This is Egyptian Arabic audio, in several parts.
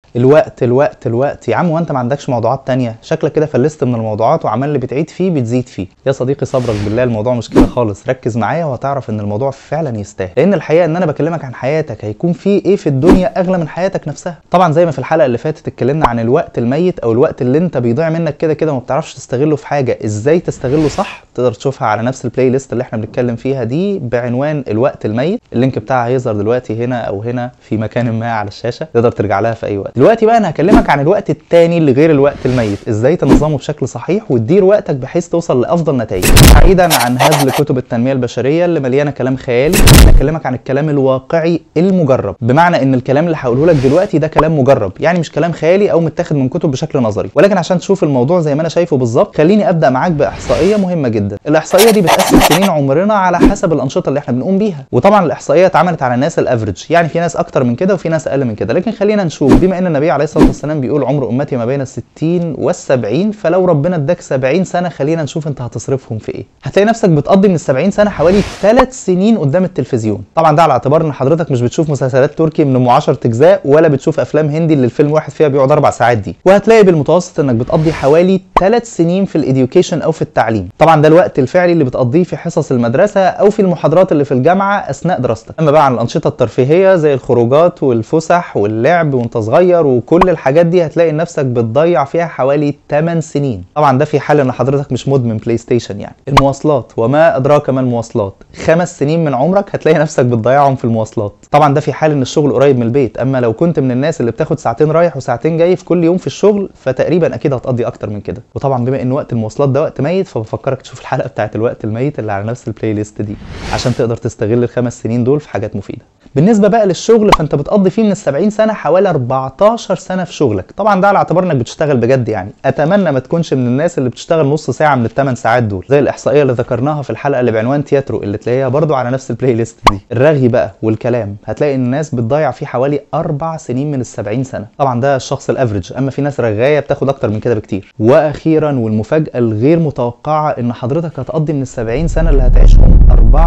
الوقت الوقت الوقت يا عم وانت ما عندكش موضوعات تانية شكلك كده فلست من الموضوعات وعمال اللي بتعيد فيه بتزيد فيه يا صديقي صبرك بالله الموضوع مش كده خالص ركز معايا وهتعرف ان الموضوع فعلا يستاهل لان الحقيقه ان انا بكلمك عن حياتك هيكون في ايه في الدنيا اغلى من حياتك نفسها طبعا زي ما في الحلقه اللي فاتت اتكلمنا عن الوقت الميت او الوقت اللي انت بيضيع منك كده كده وما بتعرفش تستغله في حاجه ازاي تستغله صح تقدر تشوفها على نفس البلاي ليست اللي احنا بنتكلم فيها دي بعنوان الوقت الميت اللينك بتاعها هيظهر دلوقتي هنا او هنا في مكان ما على الشاشه تقدر ترجع لها في اي وقت دلوقتي بقى انا هكلمك عن الوقت التاني اللي غير الوقت الميت ازاي تنظمه بشكل صحيح وتدير وقتك بحيث توصل لافضل نتائج بعيدا عن هزل كتب التنميه البشريه اللي مليانه كلام خيالي هكلمك عن الكلام الواقعي المجرب بمعنى ان الكلام اللي هقوله لك دلوقتي ده كلام مجرب يعني مش كلام خيالي او متاخد من كتب بشكل نظري ولكن عشان تشوف الموضوع زي ما انا شايفه بالظبط خليني ابدا معاك باحصائيه مهمه جدا الاحصائيه دي بتقسم سنين عمرنا على حسب الانشطه اللي احنا بنقوم بيها وطبعا الاحصائيه اتعملت على الناس الافريج يعني في ناس اكتر من كده وفي ناس اقل من كده لكن خلينا نشوف بما ان النبي عليه الصلاه والسلام بيقول عمر امتي ما بين الستين والسبعين فلو ربنا اداك 70 سنه خلينا نشوف انت هتصرفهم في ايه هتلاقي نفسك بتقضي من ال 70 سنه حوالي 3 سنين قدام التلفزيون طبعا ده على اعتبار ان حضرتك مش بتشوف مسلسلات تركي من ام 10 اجزاء ولا بتشوف افلام هندي اللي الفيلم واحد فيها بيقعد اربع ساعات دي وهتلاقي بالمتوسط انك بتقضي حوالي 3 سنين في الاديوكيشن او في التعليم طبعا ده الوقت الفعلي اللي بتقضيه في حصص المدرسه او في المحاضرات اللي في الجامعه اثناء دراستك اما بقى عن الانشطه الترفيهيه زي الخروجات والفسح واللعب وانت صغير وكل الحاجات دي هتلاقي نفسك بتضيع فيها حوالي 8 سنين طبعا ده في حال ان حضرتك مش مدمن بلاي ستيشن يعني المواصلات وما ادراك ما المواصلات خمس سنين من عمرك هتلاقي نفسك بتضيعهم في المواصلات طبعا ده في حال ان الشغل قريب من البيت اما لو كنت من الناس اللي بتاخد ساعتين رايح وساعتين جاي في كل يوم في الشغل فتقريبا اكيد هتقضي اكتر من كده وطبعا بما ان وقت المواصلات ده وقت ميت فبفكرك تشوف الحلقه بتاعت الوقت الميت اللي على نفس البلاي ليست دي عشان تقدر تستغل الخمس سنين دول في حاجات مفيده بالنسبه بقى للشغل فانت بتقضي فيه من ال 70 سنه حوالي 14 سنه في شغلك طبعا ده على اعتبار انك بتشتغل بجد يعني اتمنى ما تكونش من الناس اللي بتشتغل نص ساعه من الثمان ساعات دول زي الاحصائيه اللي ذكرناها في الحلقه اللي بعنوان تياترو اللي تلاقيها برضو على نفس البلاي ليست دي الرغي بقى والكلام هتلاقي ان الناس بتضيع فيه حوالي اربع سنين من ال 70 سنه طبعا ده الشخص الافريج اما في ناس رغايه بتاخد اكتر من كده بكتير واخيرا والمفاجاه الغير متوقعه ان حضرتك هتقضي من ال 70 سنه اللي هتعيشهم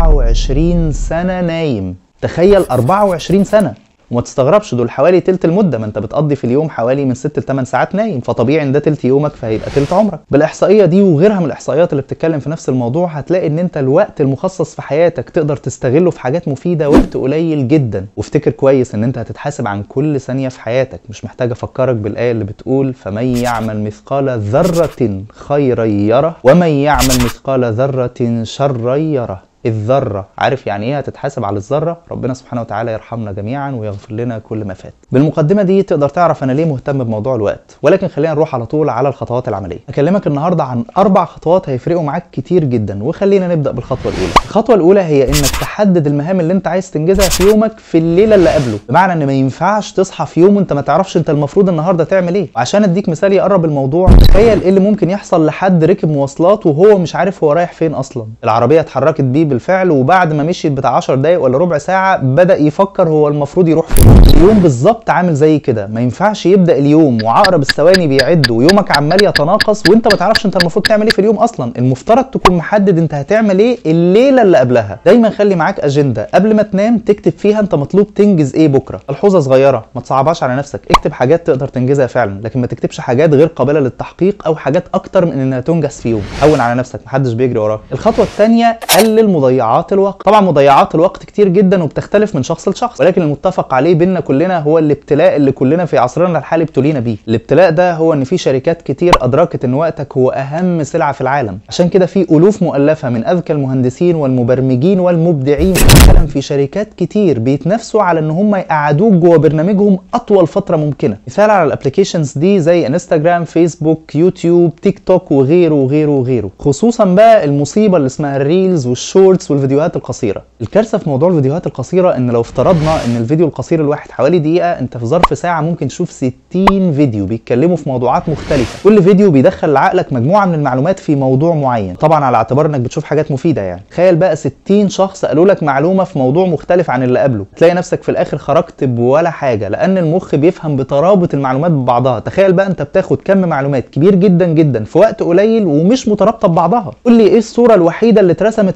24 سنه نايم تخيل 24 سنه وما تستغربش دول حوالي تلت المده ما انت بتقضي في اليوم حوالي من 6 ل 8 ساعات نايم فطبيعي ان ده تلت يومك فهيبقى تلت عمرك بالاحصائيه دي وغيرها من الاحصائيات اللي بتتكلم في نفس الموضوع هتلاقي ان انت الوقت المخصص في حياتك تقدر تستغله في حاجات مفيده وقت قليل جدا وافتكر كويس ان انت هتتحاسب عن كل ثانيه في حياتك مش محتاج افكرك بالايه اللي بتقول فمن يعمل مثقال ذره خيرا يره ومن يعمل مثقال ذره شرا يره الذره عارف يعني ايه هتتحاسب على الذره ربنا سبحانه وتعالى يرحمنا جميعا ويغفر لنا كل ما فات بالمقدمه دي تقدر تعرف انا ليه مهتم بموضوع الوقت ولكن خلينا نروح على طول على الخطوات العمليه اكلمك النهارده عن اربع خطوات هيفرقوا معاك كتير جدا وخلينا نبدا بالخطوه الاولى الخطوه الاولى هي انك تحدد المهام اللي انت عايز تنجزها في يومك في الليله اللي قبله بمعنى ان ما ينفعش تصحى في يوم وانت ما تعرفش انت المفروض النهارده تعمل ايه وعشان اديك مثال يقرب الموضوع تخيل ايه اللي ممكن يحصل لحد ركب مواصلات وهو مش عارف هو رايح فين اصلا العربيه اتحركت بيه بالفعل وبعد ما مشيت بتاع 10 دقايق ولا ربع ساعه بدا يفكر هو المفروض يروح فين اليوم بالظبط عامل زي كده ما ينفعش يبدا اليوم وعقرب الثواني بيعد ويومك عمال يتناقص وانت ما تعرفش انت المفروض تعمل ايه في اليوم اصلا المفترض تكون محدد انت هتعمل ايه الليله اللي قبلها دايما خلي معاك اجنده قبل ما تنام تكتب فيها انت مطلوب تنجز ايه بكره ملحوظه صغيره ما تصعبهاش على نفسك اكتب حاجات تقدر تنجزها فعلا لكن ما تكتبش حاجات غير قابله للتحقيق او حاجات اكتر من انها تنجز في يوم هون على نفسك محدش بيجري وراك الخطوه الثانيه قلل مضيعات الوقت طبعا مضيعات الوقت كتير جدا وبتختلف من شخص لشخص ولكن المتفق عليه بيننا كلنا هو الابتلاء اللي كلنا في عصرنا الحالي ابتلينا بيه الابتلاء ده هو ان في شركات كتير ادركت ان وقتك هو اهم سلعه في العالم عشان كده في الوف مؤلفه من اذكى المهندسين والمبرمجين والمبدعين في العالم في شركات كتير بيتنافسوا على ان هم يقعدوك جوه برنامجهم اطول فتره ممكنه مثال على الابلكيشنز دي زي انستجرام فيسبوك يوتيوب تيك توك وغيره وغيره وغيره خصوصا بقى المصيبه اللي اسمها الريلز والشورتس والفيديوهات القصيره الكارثه في موضوع الفيديوهات القصيره ان لو افترضنا ان الفيديو القصير الواحد حوالي دقيقه انت في ظرف ساعه ممكن تشوف 60 فيديو بيتكلموا في موضوعات مختلفه كل فيديو بيدخل لعقلك مجموعه من المعلومات في موضوع معين طبعا على اعتبار انك بتشوف حاجات مفيده يعني تخيل بقى 60 شخص قالوا لك معلومه في موضوع مختلف عن اللي قبله تلاقي نفسك في الاخر خرجت بولا حاجه لان المخ بيفهم بترابط المعلومات ببعضها تخيل بقى انت بتاخد كم معلومات كبير جدا جدا في وقت قليل ومش مترابطه ببعضها قول لي ايه الصوره الوحيده اللي اترسمت في عقلك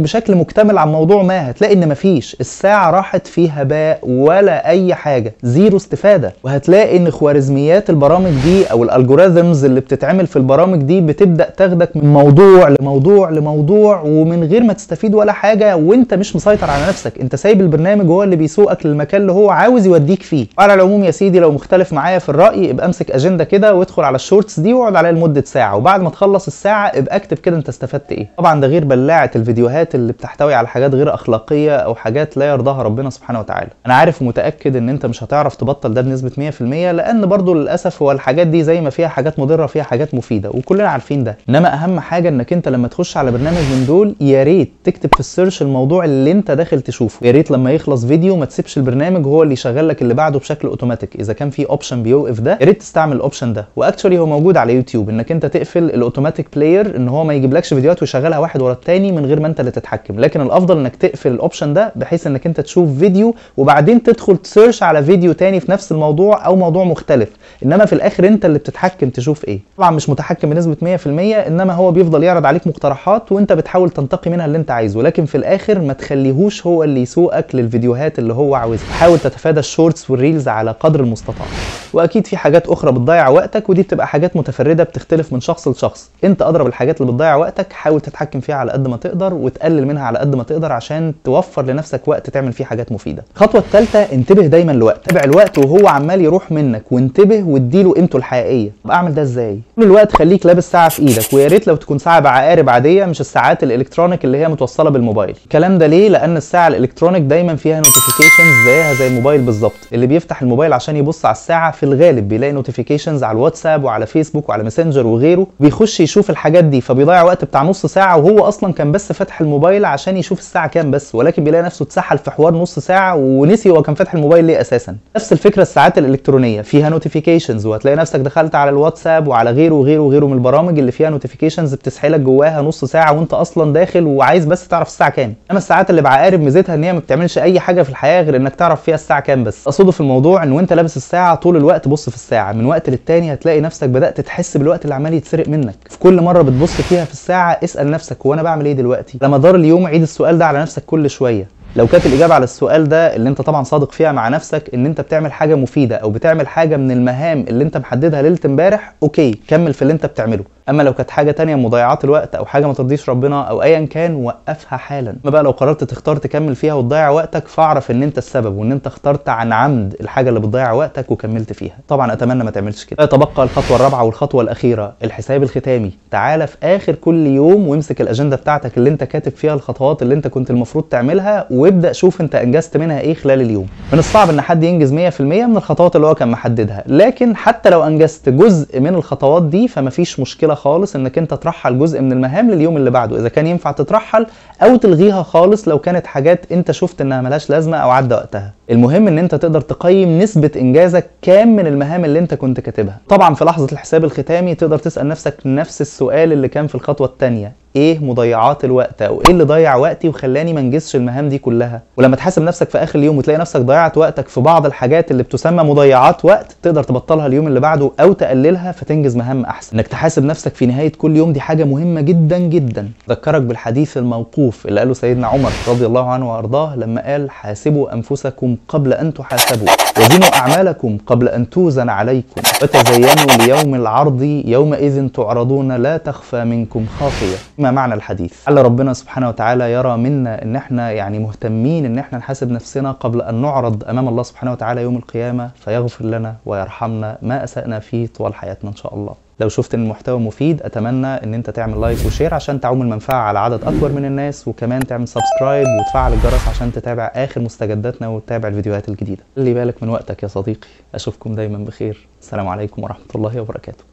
بشكل مكتمل عن موضوع ما هتلاقي ان مفيش الساعه راحت في هباء ولا اي حاجه زيرو استفاده وهتلاقي ان خوارزميات البرامج دي او الالجوريزمز اللي بتتعمل في البرامج دي بتبدا تاخدك من موضوع لموضوع لموضوع ومن غير ما تستفيد ولا حاجه وانت مش مسيطر على نفسك انت سايب البرنامج هو اللي بيسوقك للمكان اللي هو عاوز يوديك فيه وعلى العموم يا سيدي لو مختلف معايا في الراي ابقى امسك اجنده كده وادخل على الشورتس دي واقعد عليها لمده ساعه وبعد ما تخلص الساعه ابقى اكتب كده انت استفدت ايه طبعا ده غير بلاعه الفيديوهات اللي بتحتوي على حاجات غير اخلاقيه او حاجات لا يرضاها ربنا سبحانه وتعالى انا عارف ومتاكد ان انت مش هتعرف تبطل ده بنسبه 100% لان برضو للاسف هو الحاجات دي زي ما فيها حاجات مضره فيها حاجات مفيده وكلنا عارفين ده انما اهم حاجه انك انت لما تخش على برنامج من دول يا ريت تكتب في السيرش الموضوع اللي انت داخل تشوفه يا ريت لما يخلص فيديو ما تسيبش البرنامج هو اللي يشغل لك اللي بعده بشكل اوتوماتيك اذا كان في اوبشن بيوقف ده يا ريت تستعمل الاوبشن ده واكشولي هو موجود على يوتيوب انك انت تقفل الاوتوماتيك بلاير ان هو ما يجيبلكش فيديوهات ويشغلها واحد ورا التاني من غير ما انت اللي تتحكم لكن الافضل انك تقفل الاوبشن ده بحيث انك انت تشوف فيديو وبعدين تدخل تسيرش على فيديو تاني في نفس الموضوع او موضوع مختلف انما في الاخر انت اللي بتتحكم تشوف ايه طبعا مش متحكم بنسبه 100% انما هو بيفضل يعرض عليك مقترحات وانت بتحاول تنتقي منها اللي انت عايزه لكن في الاخر ما تخليهوش هو اللي يسوقك للفيديوهات اللي هو عاوزها حاول تتفادى الشورتس والريلز على قدر المستطاع واكيد في حاجات اخرى بتضيع وقتك ودي بتبقى حاجات متفرده بتختلف من شخص لشخص انت اضرب الحاجات اللي بتضيع وقتك حاول تتحكم فيها على قد ما تقدر وتقلل منها على قد ما تقدر عشان توفر لنفسك وقت تعمل فيه حاجات مفيده الخطوه الثالثه انتبه دايما لوقت تابع الوقت وهو عمال يروح منك وانتبه واديله قيمته الحقيقيه طب اعمل ده ازاي طول الوقت خليك لابس ساعه في ايدك ويا ريت لو تكون ساعه بعقارب عاديه مش الساعات الالكترونيك اللي هي متوصله بالموبايل الكلام ده ليه لان الساعه الالكترونيك دايما فيها نوتيفيكيشنز زيها زي الموبايل بالظبط اللي بيفتح الموبايل عشان يبص على الساعه في الغالب بيلاقي نوتيفيكيشنز على الواتساب وعلى فيسبوك وعلى ماسنجر وغيره بيخش يشوف الحاجات دي فبيضيع وقت بتاع نص ساعه وهو اصلا كان بس فاتح الموبايل عشان يشوف الساعه كام بس ولكن بيلاقي نفسه اتسحل في حوار نص ساعه ونسي هو كان فاتح الموبايل ليه اساسا نفس الفكره الساعات الالكترونيه فيها نوتيفيكيشنز وهتلاقي نفسك دخلت على الواتساب وعلى غيره وغيره وغيره من البرامج اللي فيها نوتيفيكيشنز بتسحلك جواها نص ساعه وانت اصلا داخل وعايز بس تعرف الساعه كام اما الساعات اللي بعقارب ميزتها ان هي ما بتعملش اي حاجه في الحياه غير انك تعرف فيها الساعه كام بس اقصده في الموضوع ان وانت لابس الساعه طول الوقت بص في الساعه من وقت للتاني هتلاقي نفسك بدات تحس بالوقت اللي عمال يتسرق منك في كل مره بتبص فيها في الساعه اسال نفسك هو انا بعمل ايه دلوقتي لما دار اليوم عيد السؤال ده على نفسك كل شويه لو كانت الاجابه على السؤال ده اللي انت طبعا صادق فيها مع نفسك ان انت بتعمل حاجه مفيده او بتعمل حاجه من المهام اللي انت محددها ليله امبارح اوكي كمل في اللي انت بتعمله اما لو كانت حاجه تانية مضيعات الوقت او حاجه ما ترضيش ربنا او ايا كان وقفها حالا اما بقى لو قررت تختار تكمل فيها وتضيع وقتك فاعرف ان انت السبب وان انت اخترت عن عمد الحاجه اللي بتضيع وقتك وكملت فيها طبعا اتمنى ما تعملش كده يتبقى الخطوه الرابعه والخطوه الاخيره الحساب الختامي تعالى في اخر كل يوم وامسك الاجنده بتاعتك اللي انت كاتب فيها الخطوات اللي انت كنت المفروض تعملها وابدا شوف انت انجزت منها ايه خلال اليوم من الصعب ان حد ينجز 100% من الخطوات اللي هو كان محددها لكن حتى لو انجزت جزء من الخطوات دي فمفيش مشكله خالص انك انت ترحل جزء من المهام لليوم اللي بعده اذا كان ينفع تترحل او تلغيها خالص لو كانت حاجات انت شفت انها ملهاش لازمه او عدى وقتها المهم ان انت تقدر تقيم نسبه انجازك كام من المهام اللي انت كنت كاتبها طبعا في لحظه الحساب الختامي تقدر تسال نفسك نفس السؤال اللي كان في الخطوه الثانيه ايه مضيعات الوقت او ايه اللي ضيع وقتي وخلاني ما انجزش المهام دي كلها ولما تحاسب نفسك في اخر اليوم وتلاقي نفسك ضيعت وقتك في بعض الحاجات اللي بتسمى مضيعات وقت تقدر تبطلها اليوم اللي بعده او تقللها فتنجز مهام احسن انك تحاسب نفسك في نهايه كل يوم دي حاجه مهمه جدا جدا ذكرك بالحديث الموقوف اللي قاله سيدنا عمر رضي الله عنه وارضاه لما قال حاسبوا انفسكم قبل ان تحاسبوا وزنوا اعمالكم قبل ان توزن عليكم وتزينوا ليوم العرض يومئذ تعرضون لا تخفى منكم خافيه ما معنى الحديث على ربنا سبحانه وتعالى يرى منا ان احنا يعني مهتمين ان احنا نحاسب نفسنا قبل ان نعرض امام الله سبحانه وتعالى يوم القيامه فيغفر لنا ويرحمنا ما اسانا فيه طوال حياتنا ان شاء الله لو شفت ان المحتوى مفيد اتمنى ان انت تعمل لايك وشير عشان تعم المنفعه على عدد اكبر من الناس وكمان تعمل سبسكرايب وتفعل الجرس عشان تتابع اخر مستجداتنا وتتابع الفيديوهات الجديده خلي بالك من وقتك يا صديقي اشوفكم دايما بخير السلام عليكم ورحمه الله وبركاته